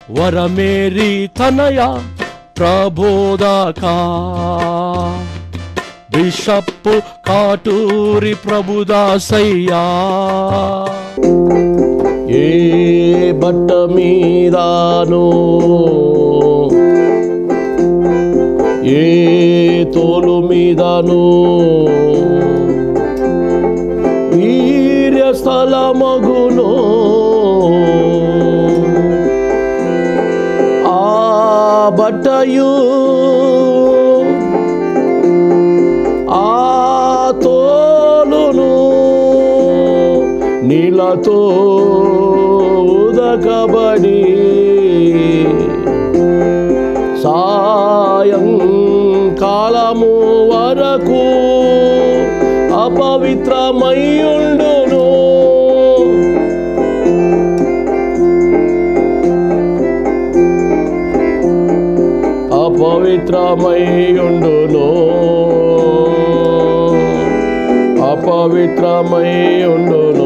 వరమేరి తనయ ప్రబోధక బిషప్పు కాటూరి ప్రభుదాసయ్యా ఏ బట్ట మీదాను ఏ తోలు మీదను వీర్య స్థలమగును ఆ బట్టయు ఆ తోలును నీళ్ళతో ఉదకబడి సాయం కాలము వరకు అపవిత్రమయ్యుండును అపవిత్రమయ్యుండును అపవిత్రమయ్యుండును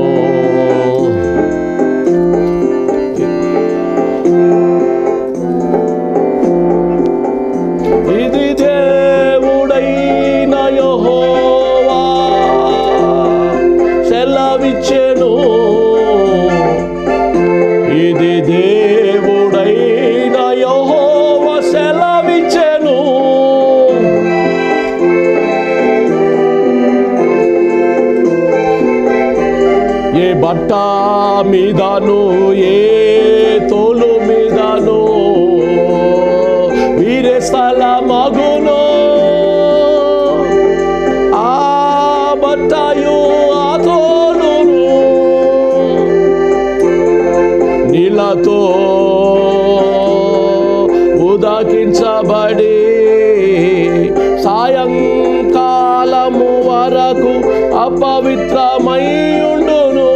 ఇది దేవుడైన యెహోవా సెలవిచ్చెను ఇది దేవుడైన యెహోవా సెలవిచ్చెను ఏ బట్ట మీదను ఏ తోలు మీదను వీరే స్థల మగును ఆ బట్టయు ఆ తోలును నీళ్ళతో ఉదకించబడి సాయంకాలము వరకు అపవిత్రమై ఉండును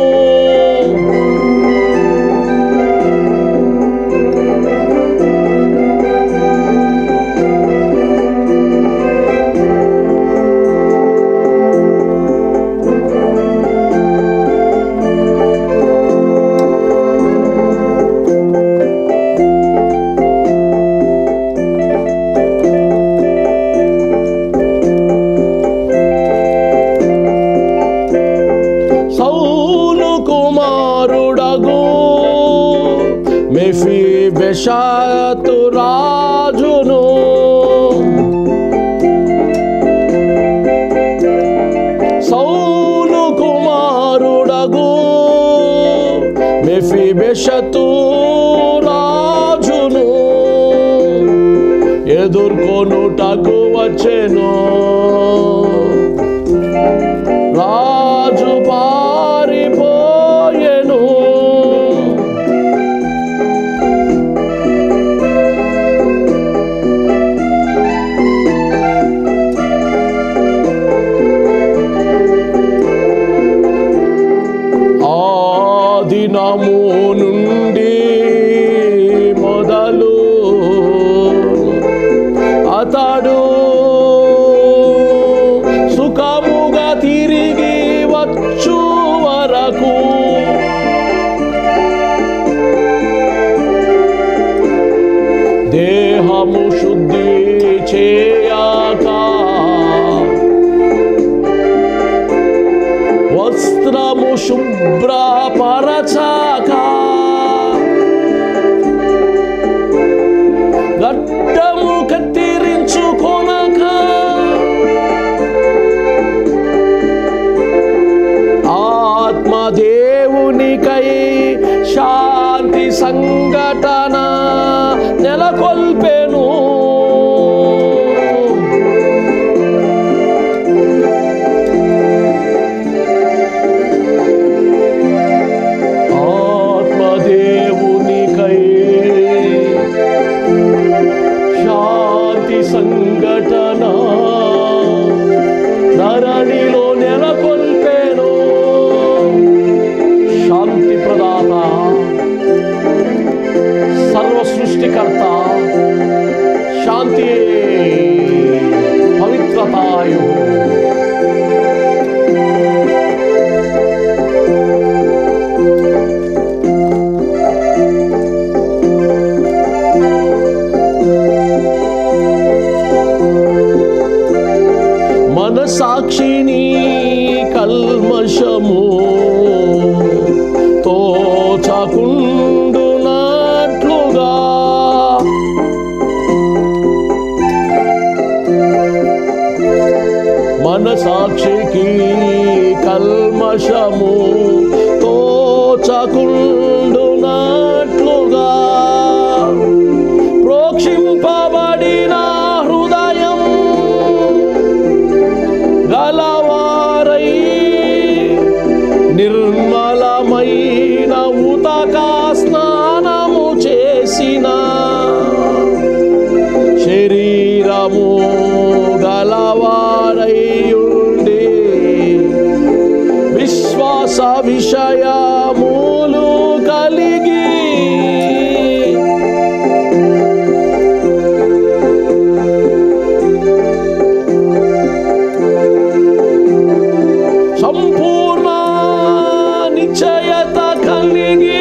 సౌలు కుమారుడగు మెఫీ బెషాతు రాజును సౌలు కుమారుడగు మెఫీ బెషతు రాజును ఎదుర్కొనుటకు వచ్చెను రాజు పారిపోయెను ఆ దినము నుండి మొదలు అతడు సుఖముగా తిరిగి వచ్చు వరకు దేహము శుద్ధి చేయక వస్త్రము శుభ్రపరచాక గడ్డము కత్తిరించుకొనక ఆత్మదేవునికై శాంతి సంఘటన నెలకొల్పెను ఆత్మదేవునికై శాంతి సంఘటన ధరణిలో నెలకొల్పేను శాంతి ప్రదాత సర్వ సృష్టికర్త శాంతి పవిత్రతాయు సాక్షిని కల్మషము తోచకుండునట్లుగా మన సాక్షికి కల్మషము తోచకుండునట్లుగా ప్రోక్షింపబడిన హృదయం గలవారై నిర్మలమైన ఉతకా స్నానము చేసిన శరీరము గలవారై ఉండి విశ్వాస విషయములు కలిగి సంపూర్ణ నిశ్చయత కలిగి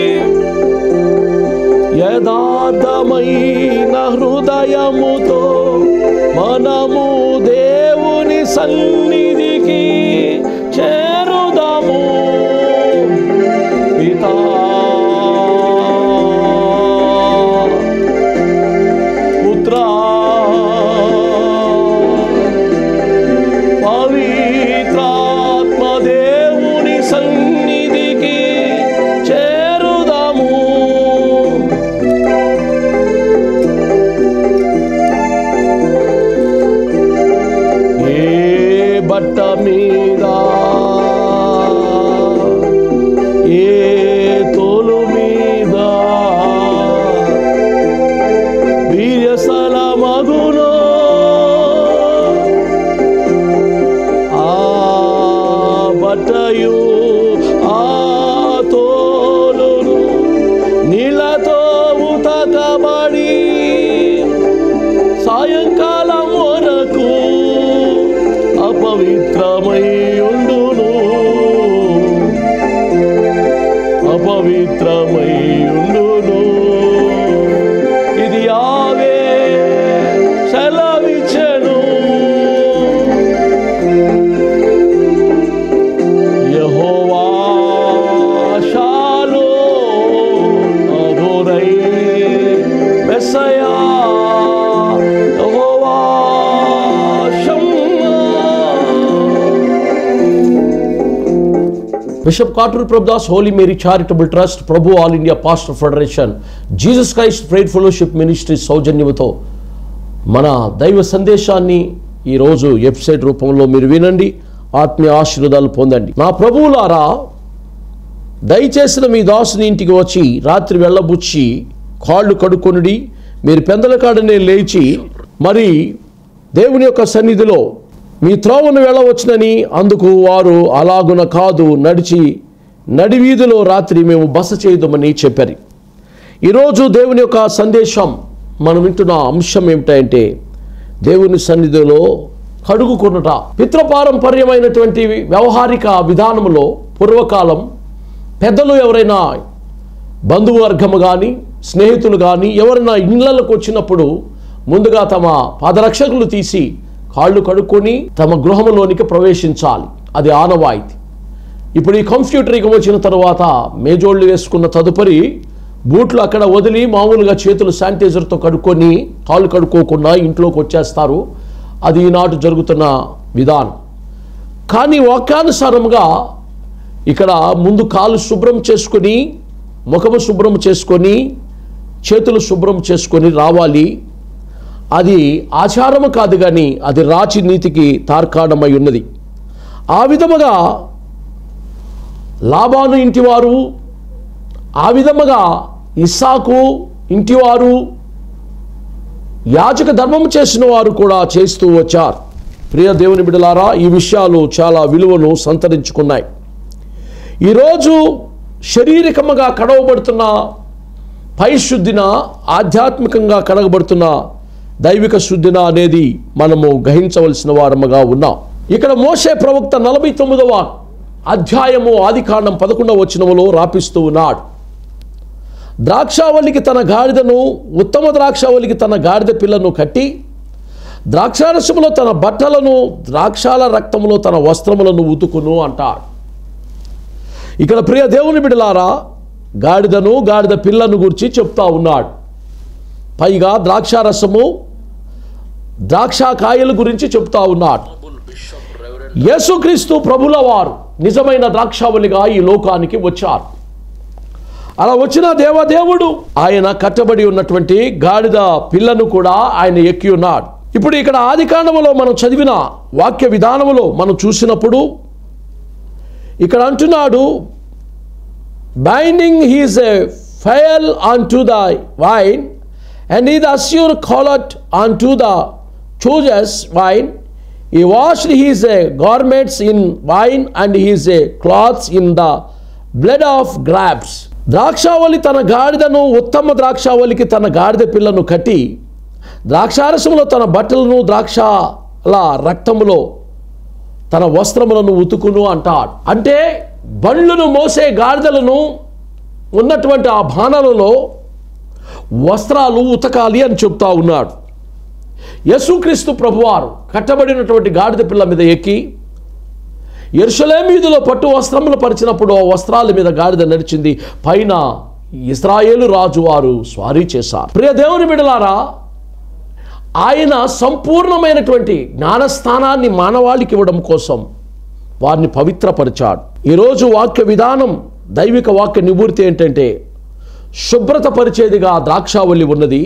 యథార్థమైన హృదయముతో మనము దేవుని సన్నిధికి చేరుదాము పితా పుత్ర పవిత్రాత్మ దేవుని సన్నిధికి చేరుదాము ఏ బట్ట మీద ఏ తోలు మీద వీర్యసల మగునో ఆ బట్టయు ఆ తోలును నీళ్ళతో ఉతకబడి సాయంకాలం వరకు అపవిత్రమై ఉండును అపవిత్రమై ఉండును ఇది యావే సెలవిచ్చెను Jehovah shalom Adonai Messiah Jehovah Shammah bishop Katur Prabhudas holy Mary charitable trust Prabhu all India pastor federation Jesus Christ pride fellowship ministry సౌజన్యముతో మన దైవ సందేశాన్ని ఈరోజు వెబ్సైట్ రూపంలో మీరు వినండి ఆత్మీయ ఆశీర్వాదాలు పొందండి నా ప్రభువులారా దయచేసిన మీ దాసుని ఇంటికి వచ్చి రాత్రి వెళ్ళబుచ్చి కాళ్ళు కడుక్కొనుడి మీరు పెందల కాడనే లేచి మరి దేవుని యొక్క సన్నిధిలో మీ త్రోవను వెళ్ళవచ్చునని అందుకు వారు అలాగున కాదు నడిచి నడివీధిలో రాత్రి మేము బస చేయదమని చెప్పారు ఈరోజు దేవుని యొక్క సందేశం మనం వింటున్న అంశం ఏమిటంటే దేవుని సన్నిధిలో కడుగుకొనుట పితృపారంపర్యమైనటువంటి వ్యవహారిక విధానంలో పూర్వకాలం పెద్దలు ఎవరైనా బంధువర్గము కానీ స్నేహితులు కానీ ఎవరైనా ఇళ్ళకు వచ్చినప్పుడు ముందుగా తమ పాదరక్షకులు తీసి కాళ్ళు కడుక్కొని తమ గృహంలోనికి ప్రవేశించాలి అది ఆనవాయితీ ఇప్పుడు ఈ కంప్యూటర్ యుగం వచ్చిన తర్వాత మేజోళ్ళు వేసుకున్న తదుపరి బూట్లు అక్కడ వదిలి మామూలుగా చేతులు శానిటైజర్తో కడుక్కొని కాళ్ళు కడుక్కోకుండా ఇంట్లోకి వచ్చేస్తారు అది ఈనాటి జరుగుతున్న విధానం కానీ వాక్యానుసారముగా ఇక్కడ ముందు కాలు శుభ్రం చేసుకొని ముఖము శుభ్రం చేసుకొని చేతులు శుభ్రం చేసుకొని రావాలి అది ఆచారము కాదు కానీ అది రాచి నీతికి తార్కాణమై ఉన్నది ఆ విధముగా లాభాను ఇంటివారు ఆ విధముగా ఇస్సాకు ఇంటివారు యాజక ధర్మం చేసిన వారు కూడా చేస్తూ వచ్చారు ప్రియ దేవుని బిడలారా ఈ విషయాలు చాలా విలువను సంతరించుకున్నాయి ఈరోజు శారీరకముగా కడవబడుతున్న పైశుద్ధిన ఆధ్యాత్మికంగా కడగబడుతున్న దైవిక శుద్ధిన అనేది మనము గ్రహించవలసిన వారముగా ఉన్నాం ఇక్కడ మోసే ప్రవక్త నలభై తొమ్మిదవ అధ్యాయము ఆదికాండం పదకొండవ వచనములో రాపిస్తూ ఉన్నాడు ద్రాక్షావళికి తన గాడిదను ఉత్తమ ద్రాక్షావళికి తన గాడిద పిల్లను కట్టి ద్రాక్షారసములో తన బట్టలను ద్రాక్షాల రక్తములో తన వస్త్రములను ఉతుకును అంటాడు ఇక్కడ ప్రియ దేవుని బిడలారా గాడిదను గాడిద పిల్లను గురించి చెప్తా ఉన్నాడు పైగా ద్రాక్షారసము ద్రాక్ష కాయల గురించి చెప్తా ఉన్నాడు యేసుక్రీస్తు ప్రభుల వారు నిజమైన ద్రాక్షావళిగా ఈ లోకానికి వచ్చారు అలా వచ్చిన దేవదేవుడు ఆయన కట్టబడి ఉన్నటువంటి గాడిద పిల్లను కూడా ఆయన ఎక్కి ఉన్నాడు ఇప్పుడు ఇక్కడ ఆది కాండములో మనం చదివిన వాక్య విధానములో మనం చూసినప్పుడు ఇక్కడ అంటున్నాడు binding his a foal unto the vine and ఈ the ass's colt unto the choice vine ఈ washed his a garments in wine and his a clothes in the blood of grapes ద్రాక్షావళి తన గాడిదను ఉత్తమ ద్రాక్షావళికి తన గాడిద పిల్లను కట్టి ద్రాక్షారసములో తన బట్టలను ద్రాక్షల రక్తములో తన వస్త్రములను ఉతుకును అంటాడు అంటే బండ్లను మోసే గాడిదలను ఉన్నటువంటి ఆ బాణలలో వస్త్రాలు ఉతకాలి అని చెప్తా ఉన్నాడు యేసుక్రీస్తు ప్రభువారు కట్టబడినటువంటి గాడిద పిల్ల మీద ఎక్కి ఎరుసలే మీదులో పట్టు వస్త్రములు పరిచినప్పుడు ఆ వస్త్రాల మీద గాడిద నడిచింది పైన ఇస్రాయేలు రాజు వారు స్వారీ చేశారు ప్రియ దేవుని బిడలారా ఆయన సంపూర్ణమైనటువంటి జ్ఞానస్థానాన్ని మానవాళికి ఇవ్వడం కోసం వారిని పవిత్రపరిచాడు ఈరోజు వాక్య విధానం దైవిక వాక్య నివృత్తి ఏంటంటే శుభ్రత పరిచేదిగా ద్రాక్షావళి ఉన్నది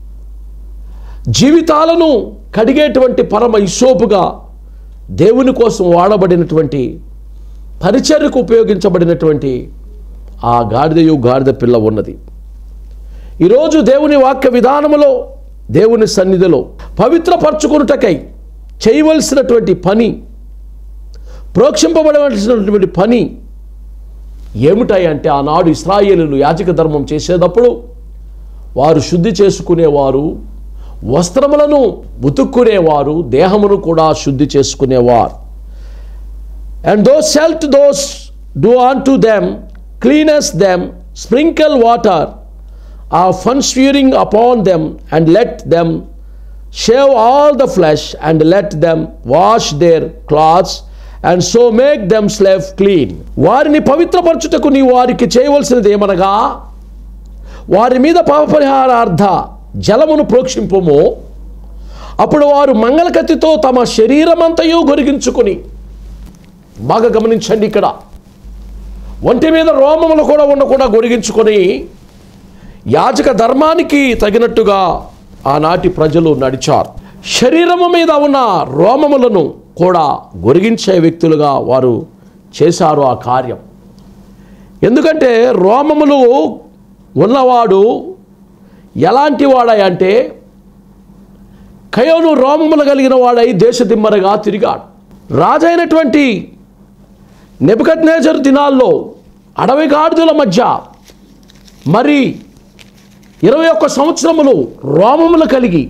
జీవితాలను కడిగేటువంటి పరమ ఇసోపుగా దేవుని కోసం వాడబడినటువంటి పరిచర్యకు ఉపయోగించబడినటువంటి ఆ గాడిదయు గాడిద పిల్ల ఉన్నది ఈరోజు దేవుని వాక్య విధానములో దేవుని సన్నిధిలో పవిత్రపరచుకున్నటకై చేయవలసినటువంటి పని ప్రోక్షింపబడవలసినటువంటి పని ఏమిటాయి అంటే ఆనాడు ఇస్రాయేలీలు యాజక ధర్మం చేసేటప్పుడు వారు శుద్ధి చేసుకునేవారు వస్త్రములను ఉతుక్కునేవారు దేహమును కూడా శుద్ధి చేసుకునేవారు and thus shalt thou do unto them cleanse them sprinkle water a fun scouring upon them and let them shave all the flesh and let them wash their clothes and so make themselves clean వారిని పవిత్రపరచుటకు నీ వారికి చేయవలసినది ఏమనగా వారి మీద పాపపరిహారార్థ జలమును ప్రోక్షింపము అప్పుడు వారు మంగళకత్తితో తమ శరీరమంతయు గొరిగించుకొని బాగా గమనించండి ఇక్కడ ఒంటి మీద రోమములు కూడా ఉండకుండా గొరిగించుకొని యాజక ధర్మానికి తగినట్టుగా ఆనాటి ప్రజలు నడిచారు శరీరము మీద ఉన్న రోమములను కూడా గొరిగించే వ్యక్తులుగా వారు చేశారు ఆ కార్యం ఎందుకంటే రోమములు ఉన్నవాడు ఎలాంటి వాడై అంటే కయోను రోమములు కలిగిన వాడై దేశదిమ్మరగా తిరిగాడు రాజైనటువంటి నెబద్ దినాల్లో అడవి గాడిదల మధ్య మరి ఇరవై ఒక్క సంవత్సరములు రోమములు కలిగి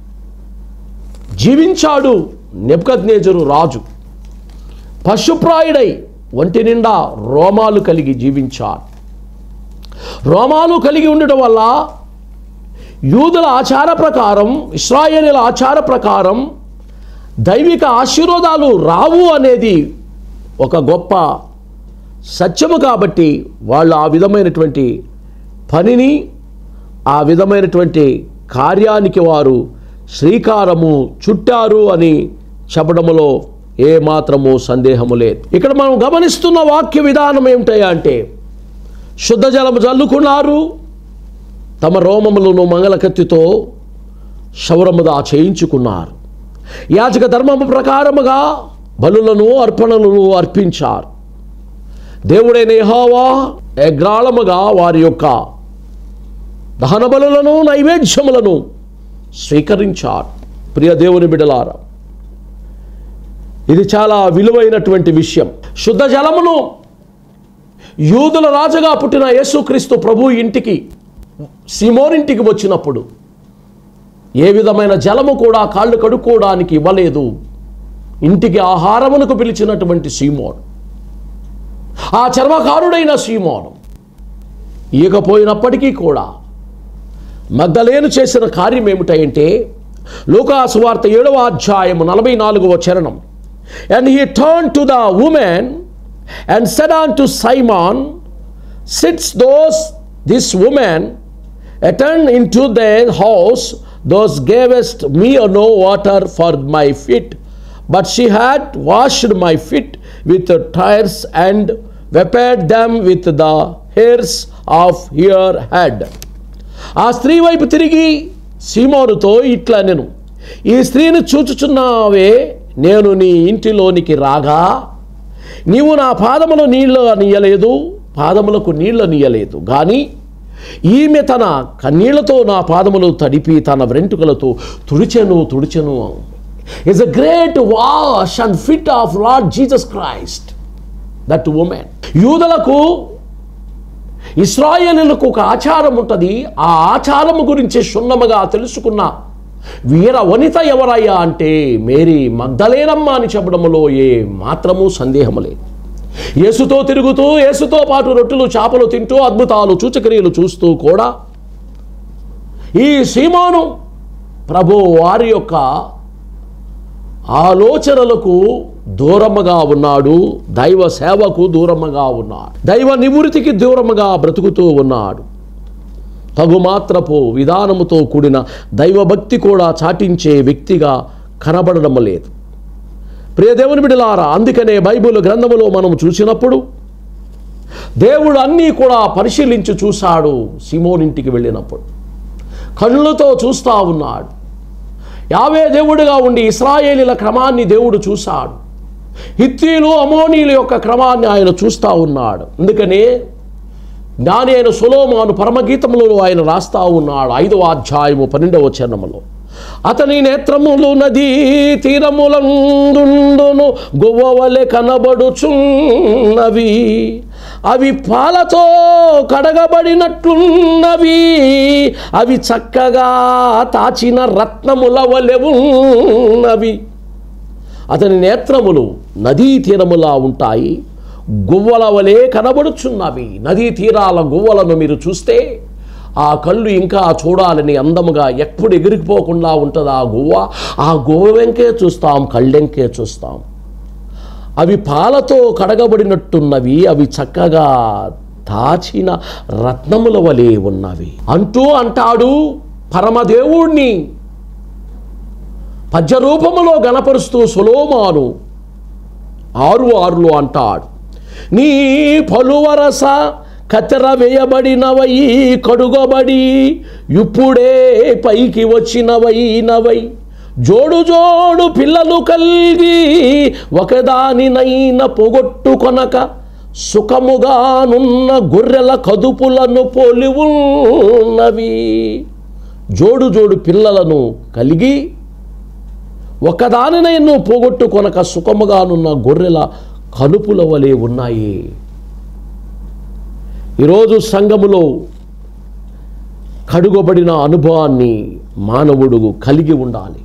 జీవించాడు నెబద్నేజరు రాజు పశుప్రాయుడై ఒంటి నిండా రోమాలు కలిగి జీవించాడు రోమాలు కలిగి ఉండటం వల్ల యూదుల ఆచార ప్రకారం ఇస్రాయేలీల ఆచార ప్రకారం దైవిక ఆశీర్వాదాలు రావు అనేది ఒక గొప్ప సత్యము కాబట్టి వాళ్ళు ఆ విధమైనటువంటి పనిని ఆ విధమైనటువంటి కార్యానికి వారు శ్రీకారము చుట్టారు అని చెప్పడములో ఏ మాత్రము సందేహము లేదు ఇక్కడ మనం గమనిస్తున్న వాక్య విధానం ఏమిటయ్యా అంటే శుద్ధ జలము జల్లుకున్నారు తమ రోమములను మంగళకత్తితో శౌరముదా చేయించుకున్నారు యాజక ధర్మము ప్రకారముగా బలులను అర్పణలను అర్పించారు దేవుడైన యెహోవా ఎగ్రాళముగా వారి యొక్క దహన బలులను నైవేద్యములను స్వీకరించారు ప్రియ దేవుని బిడలారా ఇది చాలా విలువైనటువంటి విషయం శుద్ధ జలమును యూదుల రాజుగా పుట్టిన యేసుక్రీస్తు ప్రభు ఇంటికి సిమోనింటికి వచ్చినప్పుడు ఏ విధమైన జలము కూడా కాళ్ళు కడుక్కోవడానికి ఇవ్వలేదు ఇంటికి ఆహారమునకు పిలిచినటువంటి సీమోను ఆ చర్మకారుడైన సీమోను ఇయకపోయినప్పటికీ కూడా మగ్ధలేను చేసిన కార్యం ఏమిటంటే లూకాసు వార్త ఏడవ అధ్యాయము నలభై నాలుగవ చరణం and he turn to the woman and said unto Simon seest thou this woman I entered into the house thou gavest me no water for my feet but she had washed my feet with tears and wiped them with the hairs of her head ఆ స్త్రీ వైపు తిరిగి సీమోనుతో ఇట్లా నేను ఈ స్త్రీని చూచుచున్నావే నేను నీ ఇంటిలోనికి రాగా నీవు నా పాదములో నీళ్ళు నీయలేదు పాదములకు నీళ్ళు నీయలేదు కానీ ఈమె తన కన్నీళ్లతో నా పాదములు తడిపి తన వెంట్రుకలతో తుడిచెను తుడిచెను is a great wash and feet of Lord Jesus Christ that woman యూదలకు ఇస్రాయేలులకు ఒక ఆచారం ఉంటుంది ఆ ఆచారము గురించి క్షుణ్ణముగా తెలుసుకున్న వీర వనిత ఎవరయ్యా అంటే మేరీ మగ్ధలేనమ్మ అని చెప్పడంలో ఏ మాత్రము సందేహము లేదు యేసుతో తిరుగుతూ యేసుతో పాటు రొట్టెలు చేపలు తింటూ అద్భుతాలు సూచక్రియలు చూస్తూ కూడా ఈ సీమోను ప్రభు వారి యొక్క ఆలోచనలకు దూరముగా ఉన్నాడు దైవ సేవకు దూరముగా ఉన్నాడు దైవ నివృత్తికి దూరముగా బ్రతుకుతూ ఉన్నాడు తగుమాత్రపు విధానముతో కూడిన దైవభక్తి కూడా చాటించే వ్యక్తిగా కనబడడం లేదు ప్రియ దేవుని బిడలారా అందుకనే బైబిల్ గ్రంథములో మనం చూసినప్పుడు దేవుడు అన్నీ కూడా పరిశీలించి చూశాడు సిమోనింటికి వెళ్ళినప్పుడు కళ్ళుతో చూస్తూ ఉన్నాడు యావే దేవుడిగా ఉండి ఇస్రాయేలీల క్రమాన్ని దేవుడు చూశాడు హిత్తీలు అమోనీల యొక్క క్రమాన్ని ఆయన చూస్తూ ఉన్నాడు అందుకనే జ్ఞాని అయిన సులోమాను పరమగీతంలో ఆయన రాస్తా ఉన్నాడు ఐదవ అధ్యాయము పన్నెండవ చరణములో అతని నేత్రములు నదీ తీరములందును గువ్వవలె కనబడుచున్నవి అవి పాలతో కడగబడినట్లున్నవి అవి చక్కగా తాచిన రత్నముల వలె ఉన్నవి అతని నేత్రములు నదీ తీరములా ఉంటాయి గువ్వల వలె కనబడుచున్నవి నదీ తీరాల గువ్వలను మీరు చూస్తే ఆ కళ్ళు ఇంకా చూడాలని అందముగా ఎప్పుడు ఎగిరిపోకుండా ఉంటుంది ఆ గువ్వ ఆ గువ్వ వెంకే చూస్తాం కళ్ళెంకే చూస్తాం అవి పాలతో కడగబడినట్టున్నవి అవి చక్కగా దాచిన రత్నముల వలె ఉన్నవి అంటూ అంటాడు పరమదేవుణ్ణి పద్యరూపములో గణపరుస్తూ సులోమాను ఆరు ఆరులో అంటాడు నీ పలువరస కత్తెర వేయబడినవై కడుగబడి ఇప్పుడే పైకి వచ్చినవైనవై జోడు జోడు పిల్లలు కలిగి ఒకదానినైన పొగొట్టుకొనక సుఖముగానున్న గొర్రెల కదుపులను పోలి ఉన్నవి జోడు జోడు పిల్లలను కలిగి ఒకదానినైనా పోగొట్టుకొనక సుఖముగానున్న గొర్రెల కలుపుల వలె ఉన్నాయి ఈరోజు సంఘములో కడుగబడిన అనుభవాన్ని మానవుడు కలిగి ఉండాలి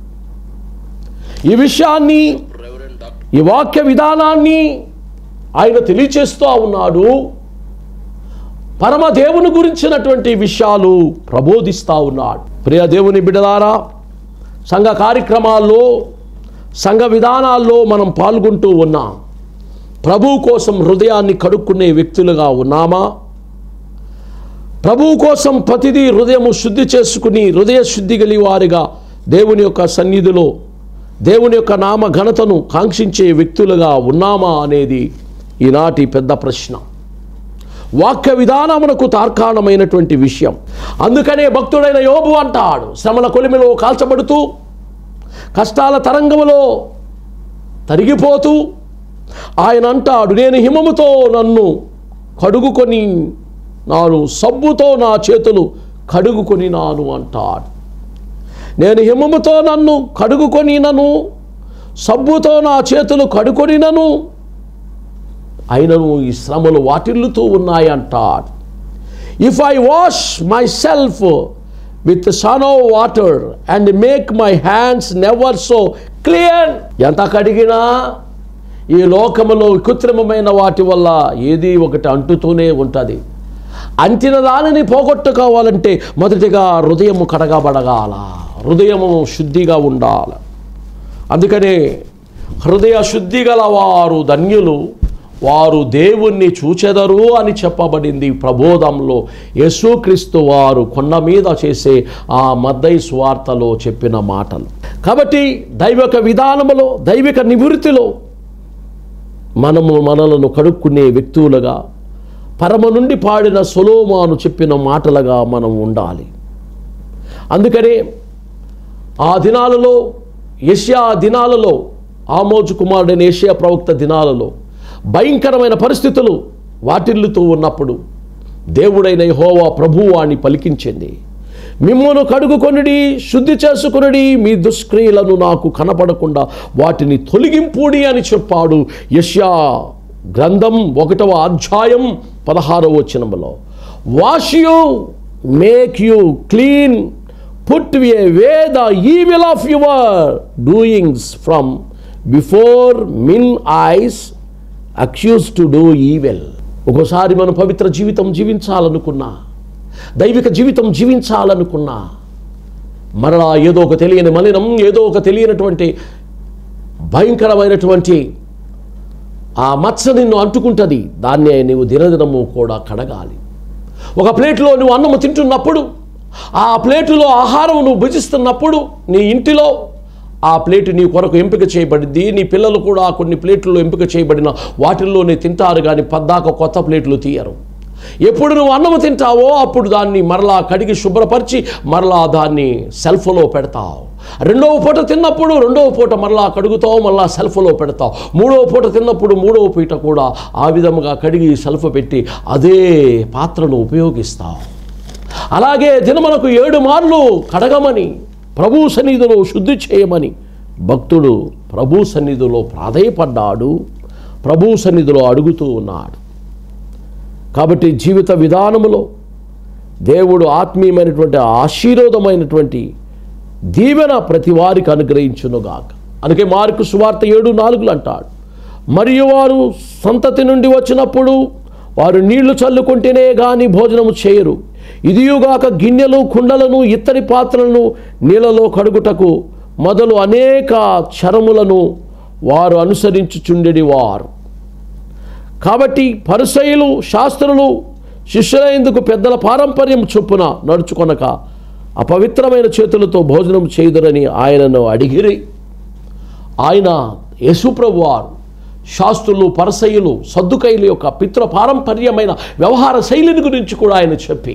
ఈ విషయాన్ని ఈ వాక్య విధానాన్ని ఆయన తెలియచేస్తూ ఉన్నాడు పరమదేవుని గురించినటువంటి విషయాలు ప్రబోధిస్తూ ఉన్నాడు ప్రియ దేవుని బిడదారా సంఘ కార్యక్రమాల్లో సంఘ విధానాల్లో మనం పాల్గొంటూ ఉన్నాం ప్రభు కోసం హృదయాన్ని కడుక్కునే వ్యక్తులుగా ఉన్నామా ప్రభు కోసం ప్రతిదీ హృదయము శుద్ధి చేసుకుని హృదయ శుద్ధి గలి వారిగా దేవుని యొక్క సన్నిధిలో దేవుని యొక్క నామ ఘనతను కాంక్షించే వ్యక్తులుగా ఉన్నామా అనేది ఈనాటి పెద్ద ప్రశ్న వాక్య విధానమునకు తార్కాణమైనటువంటి విషయం అందుకనే భక్తుడైన యోబు అంటాడు శ్రమల కొలిమిలో కాల్చబడుతూ కష్టాల తరంగములో తరిగిపోతూ ఆయన అంటాడు నేను హిమముతో నన్ను కడుగుకొని నాను సబ్బుతో నా చేతులు కడుగుకొని నాను అంటాడు నేను హిమముతో నన్ను కడుగుకొనినను సబ్బుతో నా చేతులు కడుకొనినను అయినను ఈ శ్రమలు వాటిల్లుతూ ఉన్నాయి అంటాడు if I wash myself with snow water and make my hands never so clear ఎంత కడిగినా ఈ లోకములో కృత్రిమమైన వాటి వల్ల ఏది ఒకటి అంటుతూనే ఉంటుంది అంటిన దానిని పోగొట్టుకోవాలంటే మొదటిగా హృదయము కడగబడగాల హృదయము శుద్ధిగా ఉండాలి అందుకనే హృదయ శుద్ధి గల వారు ధన్యులు వారు దేవుణ్ణి చూచెదరు అని చెప్పబడింది ప్రబోధంలో యేసుక్రీస్తు వారు కొండ మీద చేసే ఆ మద్దై స్వార్థలో చెప్పిన మాటలు కాబట్టి దైవిక విధానములో దైవిక నివృత్తిలో మనము మనలను కడుక్కునే వ్యక్తులుగా పరమ నుండి పాడిన సొలోమాను చెప్పిన మాటలుగా మనం ఉండాలి అందుకనే ఆ దినాలలో ఏషియా దినాలలో ఆమోజు కుమారుడైన ఏషియా ప్రవక్త దినాలలో భయంకరమైన పరిస్థితులు వాటిల్లుతూ ఉన్నప్పుడు దేవుడైన యెహోవా ప్రభువు వాణ్ణి పలికించింది మిమ్మల్ని కడుగుకొనిడి శుద్ధి చేసుకొనిడి మీ దుష్క్రియలను నాకు కనపడకుండా వాటిని తొలగింపుడి అని చెప్పాడు యష్యా గ్రంథం ఒకటవ అధ్యాయం పదహారవ వచనములో wash you make you clean put away the evil of your doings from before mine eyes accuse to do evil ఒక్కోసారి మనం పవిత్ర జీవితం జీవించాలనుకున్నా దైవిక జీవితం జీవించాలనుకున్నా మరలా ఏదో ఒక తెలియని మలినం ఏదో ఒక తెలియనటువంటి భయంకరమైనటువంటి ఆ మచ్చ నిన్ను అంటుకుంటుంది దాన్నే నీవు దినదినము కూడా కడగాలి ఒక ప్లేట్లో నువ్వు అన్నము తింటున్నప్పుడు ఆ ప్లేటులో ఆహారం నువ్వు భుజిస్తున్నప్పుడు నీ ఇంటిలో ఆ ప్లేటు నీ కొరకు ఎంపిక చేయబడింది నీ పిల్లలు కూడా కొన్ని ప్లేట్లలో ఎంపిక చేయబడిన వాటిల్లోనే తింటారు కానీ పద్దాక కొత్త ప్లేట్లు తీయరు ఎప్పుడు నువ్వు అన్నము తింటావో అప్పుడు దాన్ని మరలా కడిగి శుభ్రపరిచి మరలా దాన్ని సెల్ఫ్లో పెడతావు రెండవ పూట తిన్నప్పుడు రెండవ పూట మరలా కడుగుతావు మరలా సెల్ఫ్లో పెడతావు మూడవ పూట తిన్నప్పుడు మూడవ పూట కూడా ఆ విధముగా కడిగి సెల్ఫ్ పెట్టి అదే పాత్రను ఉపయోగిస్తావు అలాగే దినమనకు ఏడు మార్లు కడగమని ప్రభు సన్నిధిలో శుద్ధి చేయమని భక్తుడు ప్రభు సన్నిధిలో ప్రాధేయపడ్డాడు ప్రభు సన్నిధిలో అడుగుతూ ఉన్నాడు కాబట్టి జీవిత విధానములో దేవుడు ఆత్మీయమైనటువంటి ఆశీర్వాదమైనటువంటి దీవెన ప్రతి వారికి అనుగ్రహించునుగాక అందుకే మార్కు సువార్త ఏడు నాలుగులు అంటాడు మరియు వారు సంతతి నుండి వచ్చినప్పుడు వారు నీళ్లు చల్లుకుంటేనే గాని భోజనము చేయరు ఇదియుగాక గిన్నెలు కుండలను ఇత్తడి పాత్రలను నీళ్ళలో కడుగుటకు మొదలు అనేక చరములను వారు అనుసరించుచుండెడి వారు కాబట్టి పరిసయులు శాస్త్రులు శిష్యులైందుకు పెద్దల పారంపర్యం చొప్పున నడుచుకొనక అపవిత్రమైన చేతులతో భోజనం చేయుదురని ఆయనను అడిగిరి ఆయన యేసుప్రభు వారు శాస్త్రులు పరసయులు సద్దుకైల యొక్క పితృ పారంపర్యమైన వ్యవహార శైలిని గురించి కూడా ఆయన చెప్పి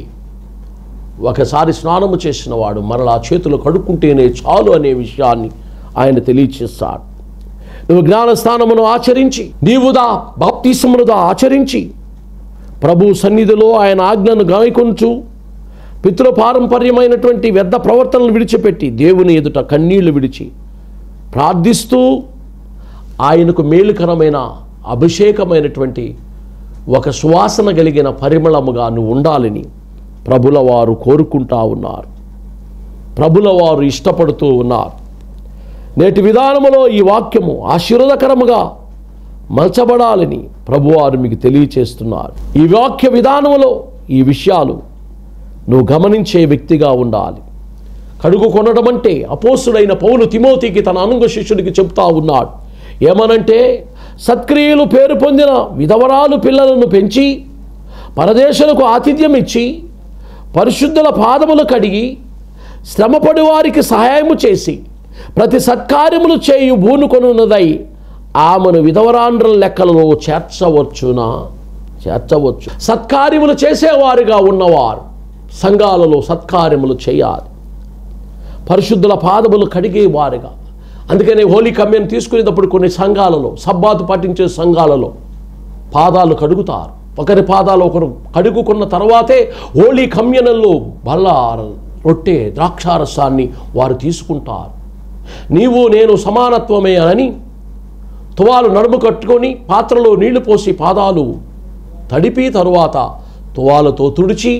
ఒకసారి స్నానము చేసిన వాడు మరలా చేతులు కడుక్కుంటేనే చాలు అనే విషయాన్ని ఆయన తెలియచేస్తాడు నువ్వు జ్ఞానస్థానమును ఆచరించి నీవుదా బాప్తీసమునుదా ఆచరించి ప్రభు సన్నిధిలో ఆయన ఆజ్ఞను గాయకొంచు పితృపారంపర్యమైనటువంటి వ్యర్థ ప్రవర్తనలు విడిచిపెట్టి దేవుని ఎదుట కన్నీళ్లు విడిచి ప్రార్థిస్తూ ఆయనకు మేలుకరమైన అభిషేకమైనటువంటి ఒక సువాసన కలిగిన పరిమళముగా నువ్వు ఉండాలని ప్రభుల వారు కోరుకుంటా ఉన్నారు ప్రభుల వారు ఇష్టపడుతూ ఉన్నారు నేటి విధానములో ఈ వాక్యము ఆశీర్వదకరముగా మలచబడాలని ప్రభువారు మీకు తెలియచేస్తున్నారు ఈ వాక్య విధానములో ఈ విషయాలు నువ్వు గమనించే వ్యక్తిగా ఉండాలి కడుగు కొనడం అంటే అపోసుడైన పౌలు తిమోతికి తన అనుంగ శిష్యుడికి చెప్తా ఉన్నాడు ఏమనంటే సత్క్రియలు పేరు పొందిన విధవరాలు పిల్లలను పెంచి పరదేశులకు ఆతిథ్యం ఇచ్చి పరిశుద్ధుల పాదములు కడిగి శ్రమపడి వారికి సహాయము చేసి ప్రతి సత్కార్యములు చేయు భూనుకొనున్నదై ఆమెను విధవరాండ్రుల లెక్కలలో చేర్చవచ్చునా చేర్చవచ్చు సత్కార్యములు చేసేవారుగా ఉన్నవారు సంఘాలలో సత్కార్యములు చేయాలి పరిశుద్ధుల పాదములు కడిగేవారుగా అందుకనే హోలీ కమ్యం తీసుకునేటప్పుడు కొన్ని సంఘాలలో సబ్బాతు పాటించే సంఘాలలో పాదాలు కడుగుతారు ఒకరి పాదాలు ఒకరు కడుగుకున్న తర్వాతే హోలీ కమ్యనంలో బల్ల రొట్టె ద్రాక్షారసాన్ని వారు తీసుకుంటారు నీవు నేను సమానత్వమే అని తువాలు నడుము కట్టుకొని పాత్రలో నీళ్లు పోసి పాదాలు తడిపి తరువాత తువాలతో తుడిచి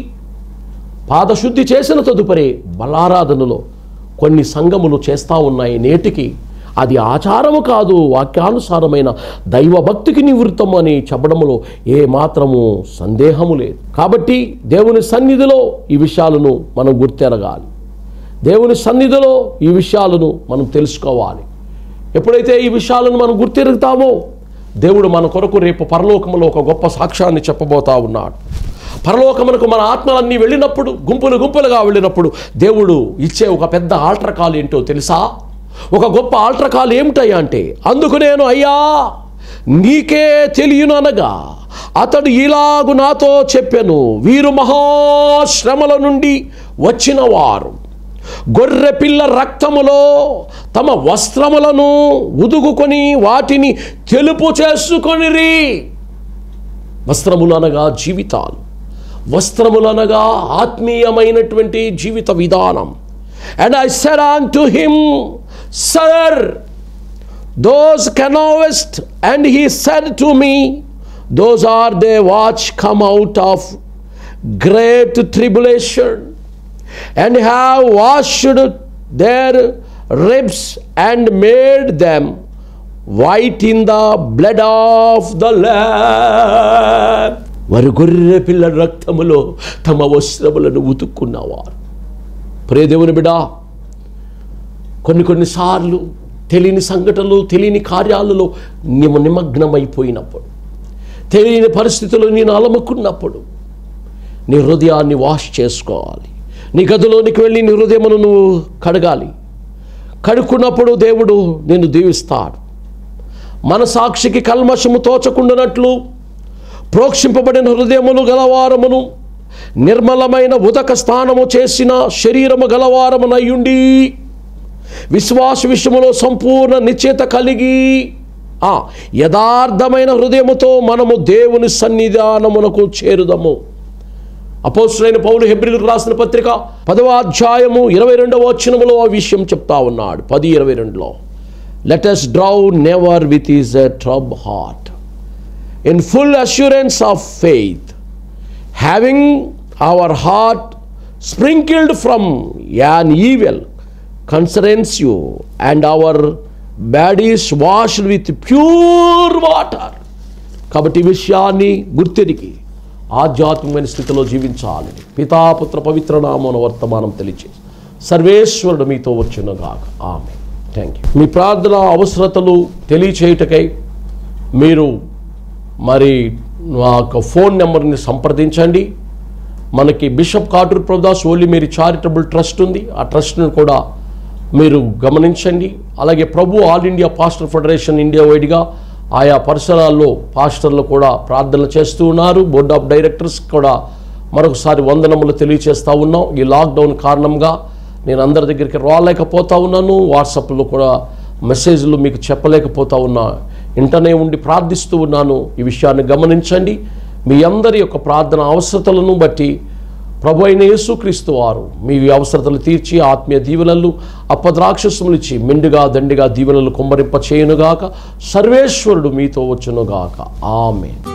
పాదశుద్ధి చేసిన తదుపరి బలారాధనలో కొన్ని సంఘములు చేస్తూ ఉన్నాయి నేటికి అది ఆచారము కాదు వాక్యానుసారమైన దైవభక్తికి నివృత్తం అని చెప్పడంలో ఏ మాత్రము సందేహము లేదు కాబట్టి దేవుని సన్నిధిలో ఈ విషయాలను మనం గుర్తెరగాలి దేవుని సన్నిధిలో ఈ విషయాలను మనం తెలుసుకోవాలి ఎప్పుడైతే ఈ విషయాలను మనం గుర్తెరుగుతామో దేవుడు మన కొరకు రేపు పరలోకములో ఒక గొప్ప సాక్ష్యాన్ని చెప్పబోతా ఉన్నాడు పరలోకమునకు మన ఆత్మలన్నీ వెళ్ళినప్పుడు గుంపులు గుంపులుగా వెళ్ళినప్పుడు దేవుడు ఇచ్చే ఒక పెద్ద ఆల్ట్రకాల్ ఏంటో తెలుసా ఒక గొప్ప ఆల్ట్రకాల్ ఏమిటయ్యా అంటే అందుకు నేను అయ్యా నీకే తెలియను అనగా అతడు ఇలాగు నాతో చెప్పాను వీరు మహాశ్రమల నుండి వచ్చిన వారు గొర్రె పిల్ల రక్తములో తమ వస్త్రములను ఉదుగుకొని వాటిని తెలుపు చేసుకొనిరి వస్త్రములు అనగా జీవితాలు వస్త్రములు అనగా ఆత్మీయమైనటువంటి జీవిత విధానం and I said unto him sir those knowest and he said to me those are they which come out of great tribulation and have washed their ribs and made them white in the blood of the Lamb. వారి గొర్రె పిల్ల రక్తములో తమ వస్త్రములను ఉతుక్కున్నవారు ప్రియదేవుని బిడా కొన్ని కొన్నిసార్లు తెలియని సంఘటనలు తెలియని కార్యాలలో నీవు నిమగ్నమైపోయినప్పుడు తెలియని పరిస్థితుల్లో నేను అలముకున్నప్పుడు నీ హృదయాన్ని వాష్ చేసుకోవాలి నీ గదిలోనికి వెళ్ళి నీ హృదయమును నువ్వు కడగాలి కడుక్కున్నప్పుడు దేవుడు నిన్ను దీవిస్తాడు మన సాక్షికి కల్మషము తోచకుండానట్లు ప్రోక్షింపబడిన హృదయములు గలవారమును నిర్మలమైన ఉదక స్నానము చేసిన శరీరము గలవారమునయ్యుండి విశ్వాస విషయములో సంపూర్ణ నిశ్చేత కలిగి ఆ యథార్థమైన హృదయముతో మనము దేవుని సన్నిధానమునకు చేరుదము అపోస్తులైన పౌలు హెబ్రిలకు రాసిన పత్రిక పదవ అధ్యాయము ఇరవై రెండవ వచనములో ఆ విషయం చెప్తా ఉన్నాడు పది ఇరవై రెండులో let us draw near with is a true heart in full assurance of faith having our heart sprinkled from an evil conscience you and our bodies washed with pure water కాబట్టి ఈ విషయాన్ని గుర్తెరిగి ఆధ్యాత్మికమైన స్థితిలో జీవించాలి పితాపుత్ర పవిత్ర నామన వర్తమానం తెలియచే సర్వేశ్వరుడు మీతో వచ్చునుగాక ఆమె థ్యాంక్ యూ మీ ప్రార్థన అవసరతలు తెలియచేయుటకై మీరు మరి మా యొక్క ఫోన్ నెంబర్ని సంప్రదించండి మనకి బిషప్ కాటూర్ ప్రభుదాస్ ఓన్లీ మీరు చారిటబుల్ ట్రస్ట్ ఉంది ఆ ట్రస్ట్ను కూడా మీరు గమనించండి అలాగే Prabhu all India pastor federation India వైడ్గా ఆయా పరిసరాల్లో పాస్టర్లు కూడా ప్రార్థనలు చేస్తూ ఉన్నారు బోర్డ్ ఆఫ్ డైరెక్టర్స్ కూడా మరొకసారి వందనములు తెలియచేస్తూ ఉన్నాం ఈ లాక్డౌన్ కారణంగా నేను అందరి దగ్గరికి రాలేకపోతా ఉన్నాను వాట్సాప్లో కూడా మెసేజ్లు మీకు చెప్పలేకపోతా ఉన్నా ఇంటనే ఉండి ప్రార్థిస్తూ ఉన్నాను ఈ విషయాన్ని గమనించండి మీ అందరి యొక్క ప్రార్థన అవసరతలను బట్టి ప్రభు అయిన యేసుక్రీస్తు వారు మీ అవసరతలు తీర్చి ఆత్మీయ దీవెనలు అప్పద్రాక్షసములు ఇచ్చి మెండుగా దండిగా దీవెనలు కుమ్మరింప చేయనుగాక సర్వేశ్వరుడు మీతో వచ్చునుగాక ఆమె